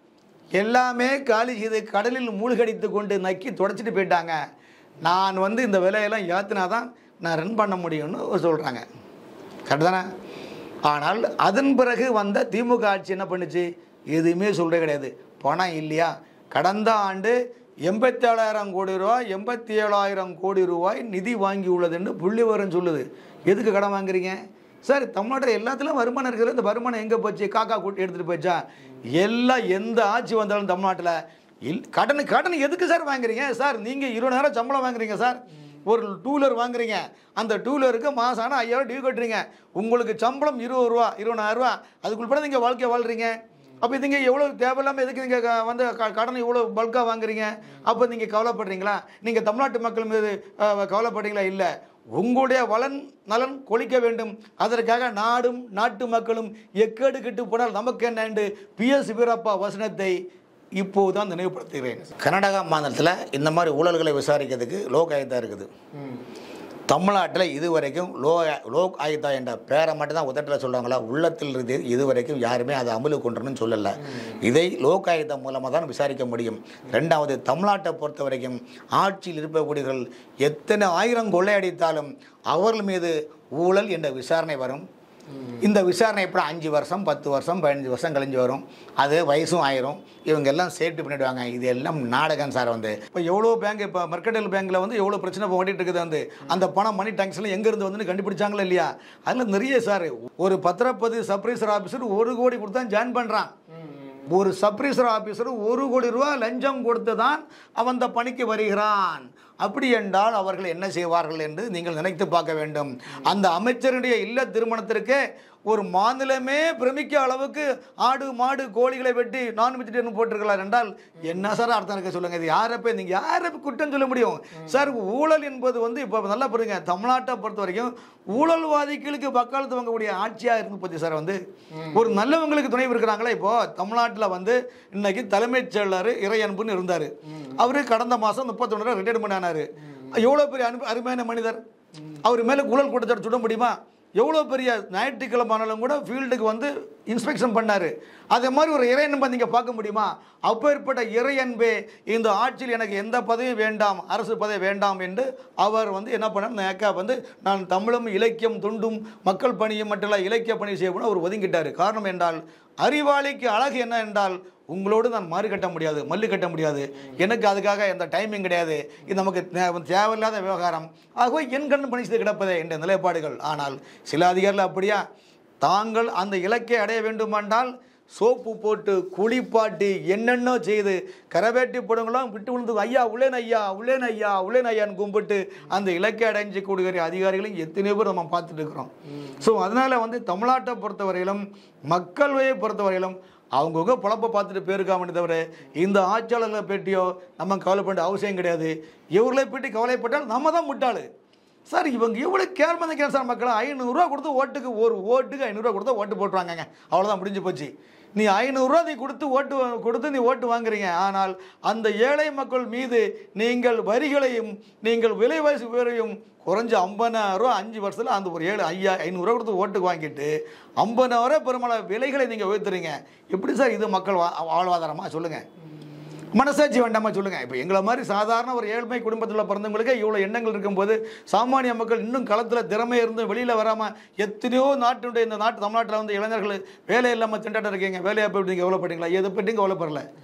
எல்லாமே காலி செய்து கடலில் மூழ்கடித்து கொண்டு நக்கி தொடச்சிட்டு போயிட்டாங்க நான் வந்து இந்த விலையெல்லாம் ஏற்றினா தான் நான் ரன் பண்ண முடியும்னு சொல்கிறாங்க கரெக்டு தானே ஆனால் அதன் பிறகு வந்த திமுக ஆட்சி என்ன பண்ணுச்சு எதுவுமே சொல்கிறது கிடையாது பணம் இல்லையா கடந்த ஆண்டு எண்பத்தி ஏழாயிரம் கோடி ரூபாய் எண்பத்தி ஏழாயிரம் கோடி ரூபாய் நிதி வாங்கி உள்ளதுன்னு புள்ளி விவரம் சொல்லுது எதுக்கு கடன் வாங்குறீங்க சார் தமிழ்நாட்டில் எல்லாத்துலேயும் வருமானம் இருக்குது இந்த வருமானம் எங்கே போச்சு காக்கா கூட்டி எடுத்துகிட்டு போச்சா எல்லாம் எந்த ஆட்சி வந்தாலும் தமிழ்நாட்டில் இல் கடன் கடன் எதுக்கு சார் வாங்குறீங்க சார் நீங்கள் இருபதாயிரம் சம்பளம் வாங்குறீங்க சார் ஒரு டூ வீலர் வாங்குறீங்க அந்த டூ வீலருக்கு மாதம் ஆனால் ஐயாயிரம் டியூ கட்டுறீங்க உங்களுக்கு சம்பளம் இருபது ரூபா இருபதாயிரம் ரூபா அதுக்குள்பட நீங்கள் வாழ்க்கை வாழ்றீங்க அப்போ நீங்கள் எவ்வளோ தேவையில்லாமல் எதுக்கு நீங்கள் வந்து க- கடன் இவ்வளோ பல்காக வாங்குறீங்க அப்போ நீங்கள் கவலைப்படுறீங்களா நீங்கள் தமிழ்நாட்டு மக்கள் மீது அஹ், கவலைப்படுறீங்களா இல்லை உங்களுடைய வளன் நலன் கொளிக்க வேண்டும் அதற்காக நாடும் நாட்டு மக்களும் எக்கேடு கெட்டு போனால் நமக்கு என்ன பிஎஸ் வீரப்பா வசனத்தை இப்போது தான் நினைவுபடுத்துகிறேன் கர்நாடகா மாநிலத்தில் இந்த மாதிரி ஊழல்களை விசாரிக்கிறதுக்கு லோக் ஆயுதா இருக்குது தமிழ்நாட்டில் இதுவரைக்கும் லோ லோக் ஆயுதா என்ற பேரை மட்டும் தான் உதட்டில் சொல்கிறாங்களா உள்ளத்தில் இருந்து இதுவரைக்கும் யாருமே அதை அமலுக்கு கொண்டுன்னு சொல்லலை இதை லோக் ஆயுதம் மூலமாக தான் விசாரிக்க முடியும் ரெண்டாவது தமிழ்நாட்டை பொறுத்த வரைக்கும் ஆட்சியில் இருப்பவர்கள் எத்தனை ஆயிரம் கொள்ளையடித்தாலும் அவர்கள் மீது ஊழல் என்ற விசாரணை வரும் இந்த விசாரணை எப்படி அஞ்சு வருஷம் பத்து வருஷம் பதினஞ்சு வருஷம் கழிஞ்சு வரும் அது வயசும் ஆயிரும் இவங்க எல்லாம் சேஃப்டி பண்ணிடுவாங்க இது எல்லாம் நாடகம் சார் வந்து இப்போ எவ்வளோ பேங்க் இப்போ மெர்கடைல் பேங்க்கில் வந்து எவ்வளோ பிரச்சனை இப்போ ஓடிட்டு இருக்குது வந்து அந்த பணம் மணி டேங்க்ஸ்லாம் எங்கேருந்து வந்து கண்டுபிடிச்சாங்களா இல்லையா அதில் நிறைய சார் ஒரு பத்திரப்பதி சப்ரைசர் ஆஃபீஸர் ஒரு கோடி கொடுத்தா ஜாயின் பண்ணுறான் ஒரு சப்ரைசர் ஆஃபீஸர் ஒரு கோடி ரூபா லஞ்சம் கொடுத்து தான் அவன் அந்த பணிக்கு வருகிறான் அப்படி என்றால் அவர்கள் என்ன செய்வார்கள் என்று நீங்கள் நினைத்து பார்க்க வேண்டும் அந்த அமைச்சருடைய இல்ல திருமணத்திற்கு ஒரு மாநிலமே பிரமிக்க அளவுக்கு ஆடு மாடு கோழிகளை வெட்டி நான் வெஜிடேரியன் போட்டிருக்கலாம் என்றால் என்ன சார் அர்த்தம் இருக்க சொல்லுங்க இது யாரை போய் நீங்கள் யாரை போய் குற்றம் சொல்ல முடியும் சார் ஊழல் என்பது வந்து இப்போ நல்லா புரியுங்க தமிழ்நாட்டை பொறுத்த வரைக்கும் ஊழல்வாதிகளுக்கு வக்காலத்து வாங்கக்கூடிய ஆட்சியாக இருக்கு பற்றி சார் வந்து ஒரு நல்லவங்களுக்கு துணை இருக்கிறாங்களா இப்போ தமிழ்நாட்டில் வந்து இன்னைக்கு தலைமைச் செயலர் இறையன்புன்னு இருந்தார் அவரு கடந்த மாதம் முப்பத்தொன்னு ரிட்டையர்மெண்ட் ஆனார் எவ்வளோ பெரிய அன்பு அருமையான மனிதர் அவர் மேலே ஊழல் குற்றச்சாட்டு சுட முடியுமா எவ்வளோ பெரிய ஞாயிற்றுக்கிழமை ஆனாலும் கூட ஃபீல்டுக்கு வந்து இன்ஸ்பெக்ஷன் பண்ணார் அதே மாதிரி ஒரு இறையன்பை நீங்கள் பார்க்க முடியுமா அப்பேற்பட்ட இறையன்பே இந்த ஆட்சியில் எனக்கு எந்த பதவியும் வேண்டாம் அரசு பதவி வேண்டாம் என்று அவர் வந்து என்ன பண்ணார் நேக்கா வந்து நான் தமிழும் இலக்கியம் தொண்டும் மக்கள் பணியும் மட்டும் இல்ல, இலக்கிய பணி செய்யணும் அவர் ஒதுங்கிட்டார் காரணம் என்றால் அறிவாளிக்கு அழகு என்ன என்றால் உங்களோடு நான் மாறு கட்ட முடியாது மல்லு கட்ட முடியாது எனக்கு அதுக்காக எந்த டைமிங் கிடையாது இது நமக்கு தே- தேவையில்லாத விவகாரம் ஆகவே என் கண் பணி செய்து கிடப்பதே என்ற நிலைப்பாடுகள் ஆனால் சில அதிகாரிகள் அப்படியா தாங்கள் அந்த இலக்கை அடைய வேண்டுமென்றால் சோப்பு போட்டு குளிப்பாட்டி என்னென்ன செய்து கரவேட்டி படங்களும் விட்டு விழுந்து ஐயா உள்ளேன் ஐயா உள்ளேன் ஐயா உள்ளேன் ஐயான்னு கும்பிட்டு அந்த இலக்கை அடைஞ்சு கூடுகிற அதிகாரிகளும் எத்தனையோ பேர் நம்ம பார்த்துட்டு இருக்கிறோம் ஸோ அதனால் வந்து தமிழ்நாட்டை பொறுத்தவரையிலும் மக்கள்வையை பொறுத்தவரையிலும் அவங்கவுங்க பொழப்ப பார்த்துட்டு போயிருக்காமனே தவிர இந்த ஆட்சியாளர்களை பற்றியோ நம்ம கவலைப்பட அவசியம் கிடையாது இவர்களை பற்றி கவலைப்பட்டால் நம்ம தான் முட்டாளு சார் இவங்க எவ்வளோ கேள்வி நினைக்கிறேன் சார் மக்கள் ஐநூறுரூவா கொடுத்து ஓட்டுக்கு ஒரு ஓட்டுக்கு ஐநூறுரூவா கொடுத்தா ஓட்டு போட்டுருவாங்கங்க அவ்வளோதான் முடிஞ்சு போச்சு நீ ஐநூறுரூவா நீ கொடுத்து ஓட்டு வா- கொடுத்து நீ ஓட்டு வாங்குறீங்க ஆனால் அந்த ஏழை மக்கள் மீது நீங்கள் வரிகளையும் நீங்கள் விலைவாசி உயரையும் குறைஞ்ச ஐம்பதாயிரரூவா அஞ்சு வருஷத்தில் அந்த ஒரு ஏழு ஐயா ஐநூறுரூவா கொடுத்து ஓட்டுக்கு வாங்கிட்டு ஐம்பதாயிரம் பெருமளவு விலைகளை நீங்கள் உயர்த்துறீங்க எப்படி சார் இது மக்கள் வா வாழ்வாதாரமா சொல்லுங்கள் மனசாட்சி வேண்டாமா சொல்லுங்க இப்போ எங்களை மாதிரி சாதாரண ஒரு ஏழ்மை குடும்பத்தில் பிறந்தவங்களுக்கு இவ்வளோ எண்ணங்கள் இருக்கும்போது சாமானிய மக்கள் இன்னும் களத்தில் திறமை இருந்து வெளியில் வராமல் எத்தனையோ நாட்டுடைய இந்த நாட்டு தமிழ்நாட்டில் வந்து இளைஞர்கள் வேலை இல்லாமல் திண்டாட்டம் இருக்கீங்க வேலையை பற்றி நீங்கள் கவலைப்படுறீங்களா எதை பற்றியும் கவலைப்படல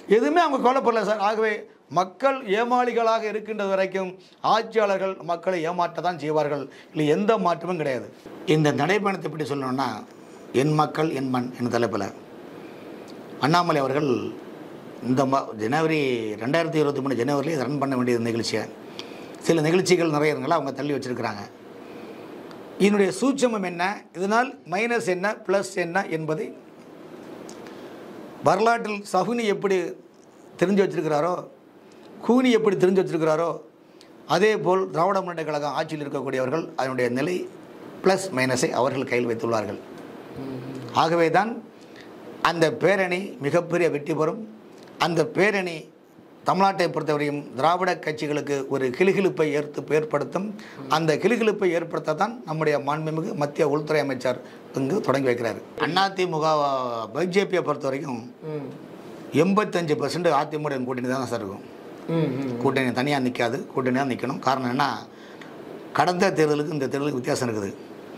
எதுவுமே அவங்க கவலைப்படல சார் ஆகவே மக்கள் ஏமாளிகளாக இருக்கின்ற வரைக்கும் ஆட்சியாளர்கள் மக்களை ஏமாற்ற தான் செய்வார்கள் இல்லை எந்த மாற்றமும் கிடையாது இந்த நடைபயணத்தை எப்படி சொல்லணும்னா என் மக்கள் என் மண் என்ற தலைப்பில் அண்ணாமலை அவர்கள் இந்த மா ஜனவரி ரெண்டாயிரத்தி இருபத்தி மூணு ஜனவரியில் ரன் பண்ண வேண்டிய நிகழ்ச்சியை சில நிகழ்ச்சிகள் நிறைய இருங்களா அவங்க தள்ளி வச்சிருக்கிறாங்க இதனுடைய சூட்சமம் என்ன இதனால் மைனஸ் என்ன ப்ளஸ் என்ன என்பதை வரலாற்றில் சகுனி எப்படி தெரிஞ்சு வச்சிருக்கிறாரோ கூனி எப்படி தெரிஞ்சு வச்சிருக்கிறாரோ அதே போல் திராவிட முன்னேற்ற கழகம் ஆட்சியில் இருக்கக்கூடியவர்கள் அதனுடைய நிலை ப்ளஸ் மைனஸை அவர்கள் கையில் வைத்துள்ளார்கள் ஆகவே தான் அந்த பேரணி மிகப்பெரிய வெற்றி பெறும் அந்த பேரணி தமிழ்நாட்டை பொறுத்தவரையும் திராவிட கட்சிகளுக்கு ஒரு கிளுகிழுப்பை ஏற்று ஏற்படுத்தும் அந்த கிளுகிழுப்பை ஏற்படுத்த தான் நம்முடைய மாண்புமிகு மத்திய உள்துறை அமைச்சர் இங்கு தொடங்கி வைக்கிறார் அதிமுக பிஜேபியை பொறுத்த வரைக்கும் ம் எண்பத்தஞ்சு பர்சன்ட் அதிமுக கூட்டணி தான் சார் இருக்கும் ம் ம் கூட்டணி தனியாக நிற்காது கூட்டணியாக நிற்கணும் காரணம் என்ன கடந்த தேர்தலுக்கு இந்த தேர்தலுக்கு வித்தியாசம் இருக்குது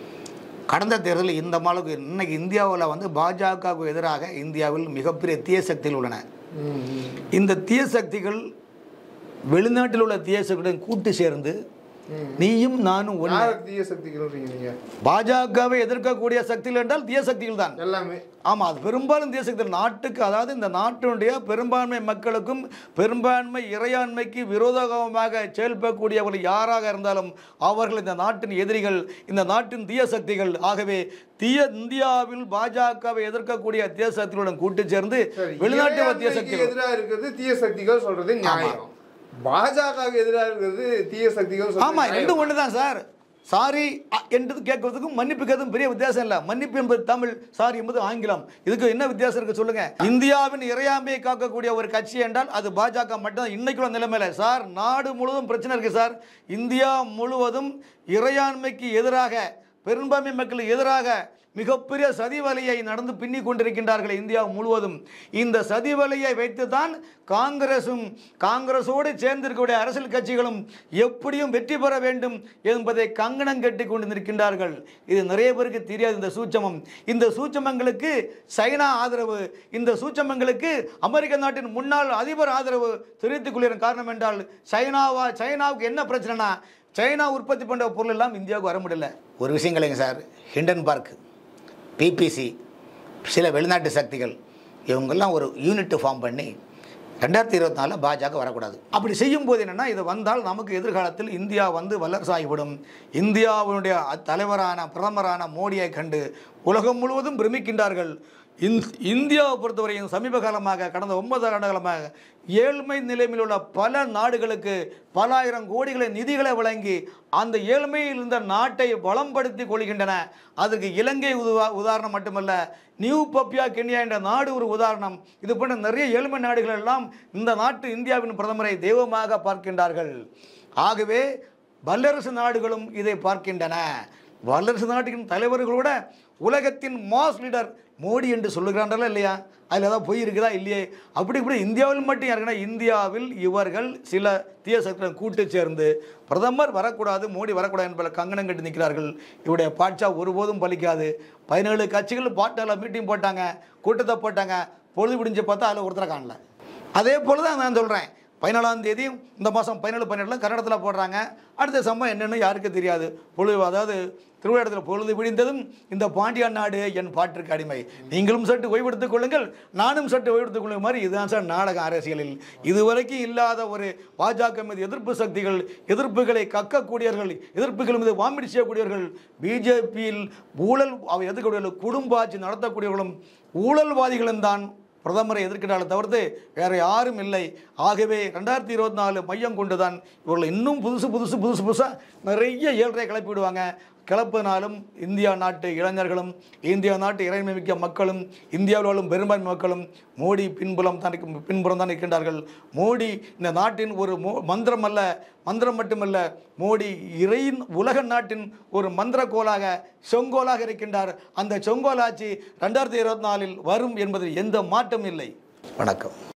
கடந்த தேர்தலில் இந்த மாலுக்கு இன்னைக்கு இந்தியாவில் வந்து பாஜகவுக்கு எதிராக இந்தியாவில் மிகப்பெரிய தீய சக்திகள் உள்ளன ம் ம் இந்த தீய சக்திகள் வெளிநாட்டில் உள்ள தீய சக்திகளுடன் கூட்டு சேர்ந்து நீயும் நானும் ஒன்று யார் தீய சக்திகள்ன்றீங்க நீங்க பாஜகவை எதிர்க்கக்கூடிய சக்திகள் என்றால் தீய சக்திகள் தான் எல்லாமே ஆமாம் அது பெரும்பாலும் தேச நாட்டுக்கு அதாவது இந்த நாட்டினுடைய பெரும்பான்மை மக்களுக்கும் பெரும்பான்மை இறையாண்மைக்கு விரோதமாக செயல்படக்கூடியவர்கள் யாராக இருந்தாலும் அவர்கள் இந்த நாட்டின் எதிரிகள் இந்த நாட்டின் தீய சக்திகள் ஆகவே தீய இந்தியாவில் பாஜகவை எதிர்க்கக்கூடிய தீய சக்திகளுடன் கூட்டு சேர்ந்து சரி, வெளிநாட்டு தீய இறையாண்மைக்கு சக்திகள் எதிரா இருக்கிறது தீய சக்திகள் சொல்றது நியாயம் பாஜகவுக்கு எதிரா இருக்கிறது தீய சக்திகள் சொல்றது ஆமாம் நியாயம். ரெண்டும் ஒன்று தான் சார் சாரி என்று கேட்கறதுக்கும் மன்னிப்புக்கு எதுவும் பெரிய வித்தியாசம் இல்லை மன்னிப்பு என்பது தமிழ் சாரி என்பது ஆங்கிலம் இதுக்கு என்ன வித்தியாசம் இருக்கு சொல்லுங்க இந்தியாவின் இறையாமையை காக்கக்கூடிய ஒரு கட்சி என்றால் அது பாஜக மட்டும்தான் இன்னைக்குள்ள நிலைமையில சார் நாடு முழுவதும் பிரச்சனை இருக்கு சார் இந்தியா முழுவதும் இறையாண்மைக்கு எதிராக பெரும்பான்மை மக்களுக்கு எதிராக மிகப்பெரிய சதிவலையை நடந்து பின்னி கொண்டிருக்கின்றார்கள் இந்தியா முழுவதும் இந்த சதிவலையை வைத்து தான் காங்கிரசும் காங்கிரஸோடு சேர்ந்திருக்கக்கூடிய அரசியல் கட்சிகளும் எப்படியும் வெற்றி பெற வேண்டும் என்பதை கங்கணம் கட்டி கொண்டு நிற்கின்றார்கள் இது நிறைய பேருக்கு தெரியாது இந்த சூட்சமம் இந்த சூட்சமங்களுக்கு சைனா ஆதரவு இந்த சூட்சமங்களுக்கு அமெரிக்க நாட்டின் முன்னாள் அதிபர் ஆதரவு தெரிவித்துக் கொள்கிற காரணம் என்றால் சைனாவா சைனாவுக்கு என்ன பிரச்சனைனா சைனா உற்பத்தி பண்ணுற பொருள் எல்லாம் இந்தியாவுக்கு வர முடியல ஒரு விஷயம் இல்லைங்க சார் ஹிண்டன் பார்க் பிபிசி சில வெளிநாட்டு சக்திகள் இவங்கெல்லாம் ஒரு யூனிட் ஃபார்ம் பண்ணி ரெண்டாயிரத்தி இருபத்தி நாலில் பாஜக வரக்கூடாது அப்படி செய்யும் போது என்னென்னா இது வந்தால் நமக்கு எதிர்காலத்தில் இந்தியா வந்து வல்லரசாகிவிடும் இந்தியாவினுடைய அ- தலைவரான பிரதமரான மோடியை கண்டு உலகம் முழுவதும் பிரமிக்கின்றார்கள் இந் இந்தியாவை பொறுத்தவரையும் சமீப காலமாக கடந்த ஒன்பது ஆண்டு காலமாக ஏழ்மை நிலைமையில் உள்ள பல நாடுகளுக்கு பல ஆயிரம் கோடிகளை நிதிகளை வழங்கி அந்த ஏழ்மையில் இருந்த நாட்டை வளம்படுத்தி கொள்கின்றன அதுக்கு இலங்கை உதுவா உதாரணம் மட்டுமல்ல நியூ பப்பியா கென்யா என்ற நாடு ஒரு உதாரணம் இது போன்ற நிறைய ஏழ்மை நாடுகள் எல்லாம் இந்த நாட்டு இந்தியாவின் பிரதமரை தெய்வமாக பார்க்கின்றார்கள் ஆகவே வல்லரசு நாடுகளும் இதை பார்க்கின்றன வல்லரசு நாட்டின் தலைவர்களோட உலகத்தின் மாஸ் லீடர் மோடி என்று சொல்லுகிறார்களா இல்லையா அதில் ஏதாவது பொய் இருக்குதா இல்லையே அப்படி இப்படி இந்தியாவில் மட்டும் யாருக்குன்னா இந்தியாவில் இவர்கள் சில தீய சக்திகள் கூட்டு சேர்ந்து பிரதமர் வரக்கூடாது மோடி வரக்கூடாது என்பதை கங்கணம் கட்டி நிற்கிறார்கள் இவருடைய பாட்சா ஒருபோதும் பலிக்காது பதினேழு கட்சிகள் பாட்டாளர் மீட்டிங் போட்டாங்க கூட்டத்தை போட்டாங்க பொழுது விடிஞ்சு பார்த்தா அதில் ஒருத்தரை காணல அதே போல தான் நான் சொல்கிறேன் பதினாலாம் தேதி இந்த மாதம் பதினேழு பதினெட்டில் கன்னடத்தில் போடுறாங்க அடுத்த சம்பவம் என்னென்னு யாருக்கு தெரியாது பொழுது அதாவது திருவிழாடத்தில் பொழுது விடிந்ததும் இந்த பாண்டியான் நாடு என் பாட்டிற்கு அடிமை நீங்களும் சற்று ஓய்வெடுத்துக் கொள்ளுங்கள் நானும் சற்று ஓய்வெடுத்துக் கொள்ளும் மாதிரி இதுதான் சார் நாடக அரசியலில் இதுவரைக்கும் இல்லாத ஒரு பாஜக மீது எதிர்ப்பு சக்திகள் எதிர்ப்புகளை கக்கக்கூடியவர்கள் எதிர்ப்புகள் மீது வாமிடி செய்யக்கூடியவர்கள் பிஜேபியில் ஊழல் அவை எதிர்க்கக்கூடியவர்கள் குடும்ப ஆட்சி நடத்தக்கூடியவர்களும் ஊழல்வாதிகளும் தான் பிரதமரை எதிர்க்கிறார்களே தவிர்த்து வேற யாரும் இல்லை ஆகவே ரெண்டாயிரத்தி இருபத்தி நாலு மையம் கொண்டு தான் இவர்கள் இன்னும் புதுசு புதுசு புதுசு புதுசாக நிறைய ஏழ்றையை கிளப்பி விடுவாங்க கிளப்பினாலும் இந்தியா நாட்டு இளைஞர்களும் இந்தியா நாட்டு இறைமை மிக்க மக்களும் இந்தியாவில் வாழும் பெரும்பான்மை மக்களும் மோடி பின்புலம் தான் இருக்க- பின்புறம் தான் இருக்கின்றார்கள் மோடி இந்த நாட்டின் ஒரு மோ மந்திரம் அல்ல மந்திரம் மட்டுமல்ல மோடி இறையின் உலக நாட்டின் ஒரு மந்திர கோலாக செங்கோலாக இருக்கின்றார் அந்த செங்கோல் ஆட்சி ரெண்டாயிரத்தி இருபத்தி நாலில் வரும் என்பதில் எந்த மாற்றம் இல்லை வணக்கம்